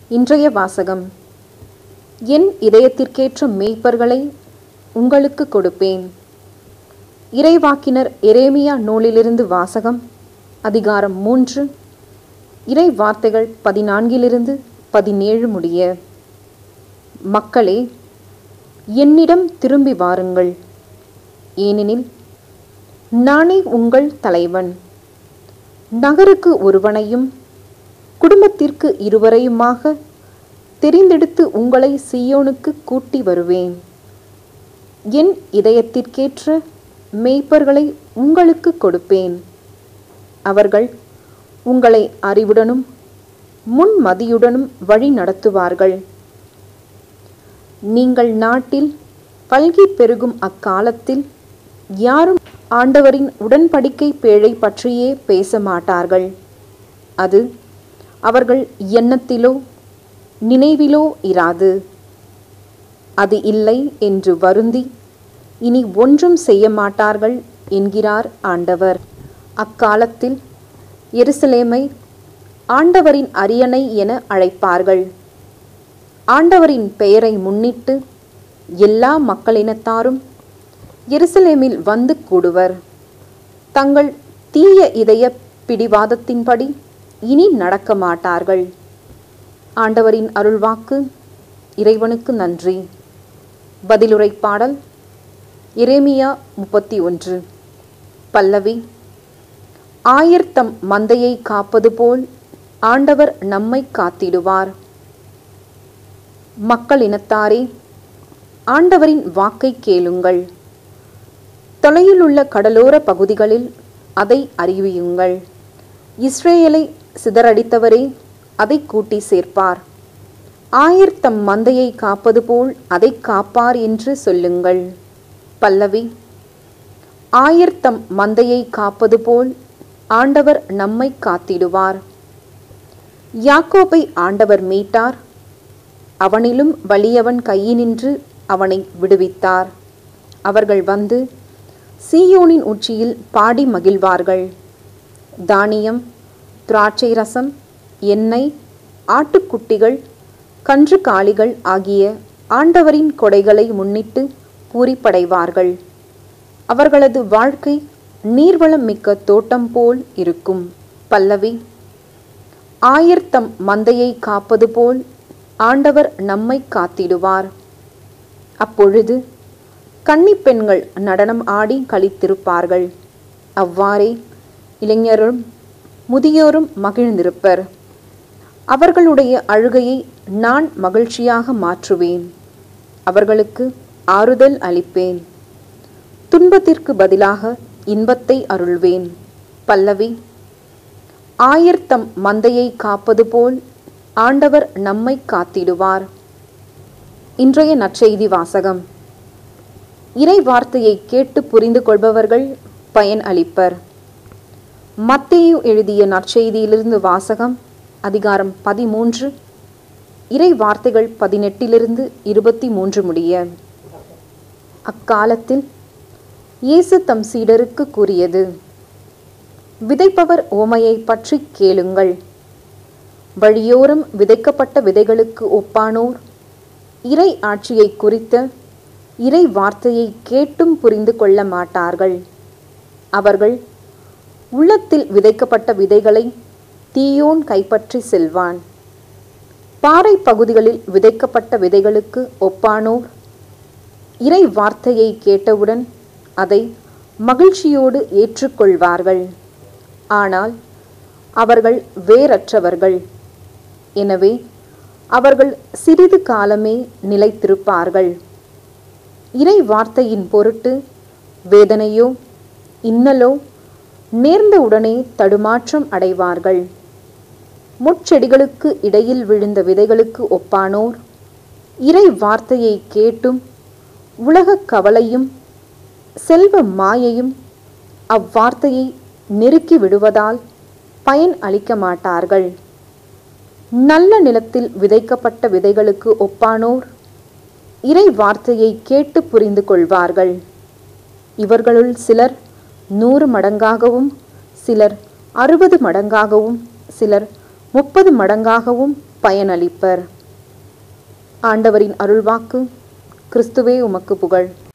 இன்றைய வாசகம் என் இதயத்திற்கேற்ற மேய்ப்பர்களை உங்களுக்கு கொடுப்பேன் இறைவாக்கினர் எரேமியா நூலிலிருந்து வாசகம் அதிகாரம் மூன்று இறை வார்த்தைகள் பதினான்கிலிருந்து பதினேழு முடிய மக்களே என்னிடம் திரும்பி வாருங்கள் ஏனெனில் நானே உங்கள் தலைவன் நகருக்கு ஒருவனையும் குடும்பத்திற்கு இருவரையுமாக தெரிந்தெடுத்து உங்களை சீயோனுக்கு கூட்டி வருவேன் என் இதயத்திற்கேற்ற மேய்ப்பர்களை உங்களுக்கு கொடுப்பேன் அவர்கள் உங்களை அறிவுடனும் முன்மதியுடனும் வழி நடத்துவார்கள் நீங்கள் நாட்டில் பல்கி பெருகும் அக்காலத்தில் யாரும் ஆண்டவரின் உடன்படிக்கை பேழை பற்றியே பேச மாட்டார்கள் அது அவர்கள் எண்ணத்திலோ நினைவிலோ இராது அது இல்லை என்று வருந்தி இனி ஒன்றும் செய்ய மாட்டார்கள் என்கிறார் ஆண்டவர் அக்காலத்தில் எருசலேமை ஆண்டவரின் அரியணை என அழைப்பார்கள் ஆண்டவரின் பெயரை முன்னிட்டு எல்லா மக்களினத்தாரும் எருசலேமில் வந்து கூடுவர் தங்கள் தீய இதய பிடிவாதத்தின்படி இனி நடக்க மாட்டார்கள் ஆண்டவரின் அருள்வாக்கு இறைவனுக்கு நன்றி பதிலுரை பாடல் எரேமியா முப்பத்தி ஒன்று பல்லவி ஆயர்த்தம் மந்தையை காப்பது போல் ஆண்டவர் நம்மை காத்திடுவார் மக்களினத்தாரே ஆண்டவரின் வாக்கை கேளுங்கள் தொலையிலுள்ள கடலோர பகுதிகளில் அதை அறிவியுங்கள் இஸ்ரேலை சிதறடித்தவரே அதை கூட்டி சேர்ப்பார் ஆயர்த்தம் மந்தையை காப்பது போல் அதை காப்பார் என்று சொல்லுங்கள் பல்லவி ஆயர்த்தம் மந்தையை காப்பது போல் ஆண்டவர் நம்மை காத்திடுவார் யாக்கோபை ஆண்டவர் மீட்டார் அவனிலும் வலியவன் கையினின்று அவனை விடுவித்தார் அவர்கள் வந்து சீயோனின் உச்சியில் பாடி மகிழ்வார்கள் தானியம் திராட்சை ரசம் எண்ணெய் ஆட்டுக்குட்டிகள் கன்று காளிகள் ஆகிய ஆண்டவரின் கொடைகளை முன்னிட்டு பூரிப்படைவார்கள் அவர்களது வாழ்க்கை நீர்வளம் மிக்க தோட்டம் போல் இருக்கும் பல்லவி ஆயர்த்தம் மந்தையை காப்பது போல் ஆண்டவர் நம்மை காத்திடுவார் அப்பொழுது கன்னிப் பெண்கள் நடனம் ஆடி களித்திருப்பார்கள் அவ்வாறே இளைஞரும் முதியோரும் மகிழ்ந்திருப்பர் அவர்களுடைய அழுகையை நான் மகிழ்ச்சியாக மாற்றுவேன் அவர்களுக்கு ஆறுதல் அளிப்பேன் துன்பத்திற்கு பதிலாக இன்பத்தை அருள்வேன் பல்லவி ஆயர்த்தம் மந்தையை காப்பது போல் ஆண்டவர் நம்மை காத்திடுவார் இன்றைய நற்செய்தி வாசகம் இறை வார்த்தையை கேட்டு புரிந்து கொள்பவர்கள் பயன் அளிப்பர் மத்தேயு எழுதிய நற்செய்தியிலிருந்து வாசகம் அதிகாரம் பதிமூன்று இறை வார்த்தைகள் பதினெட்டிலிருந்து இருபத்தி மூன்று முடிய அக்காலத்தில் இயேசு தம் சீடருக்கு கூறியது விதைப்பவர் ஓமையை பற்றி கேளுங்கள் வழியோரம் விதைக்கப்பட்ட விதைகளுக்கு ஒப்பானோர் இறை ஆட்சியை குறித்த இறை வார்த்தையை கேட்டும் புரிந்து கொள்ள மாட்டார்கள் அவர்கள் உள்ளத்தில் விதைக்கப்பட்ட விதைகளை தீயோன் கைப்பற்றி செல்வான் பாறை பகுதிகளில் விதைக்கப்பட்ட விதைகளுக்கு ஒப்பானோர் இறை வார்த்தையை கேட்டவுடன் அதை மகிழ்ச்சியோடு ஏற்றுக்கொள்வார்கள் ஆனால் அவர்கள் வேறற்றவர்கள் எனவே அவர்கள் சிறிது காலமே நிலைத்திருப்பார்கள் இறை வார்த்தையின் பொருட்டு வேதனையோ இன்னலோ நேர்ந்தவுடனே தடுமாற்றம் அடைவார்கள் முட்செடிகளுக்கு இடையில் விழுந்த விதைகளுக்கு ஒப்பானோர் இறை வார்த்தையை கேட்டும் உலகக் கவலையும் செல்வ மாயையும் அவ்வார்த்தையை நெருக்கி விடுவதால் பயன் அளிக்க மாட்டார்கள் நல்ல நிலத்தில் விதைக்கப்பட்ட விதைகளுக்கு ஒப்பானோர் இறை வார்த்தையை கேட்டு புரிந்து கொள்வார்கள் இவர்களுள் சிலர் நூறு மடங்காகவும் சிலர் அறுபது மடங்காகவும் சிலர் முப்பது மடங்காகவும் பயனளிப்பர் ஆண்டவரின் அருள்வாக்கு கிறிஸ்துவே உமக்கு புகழ்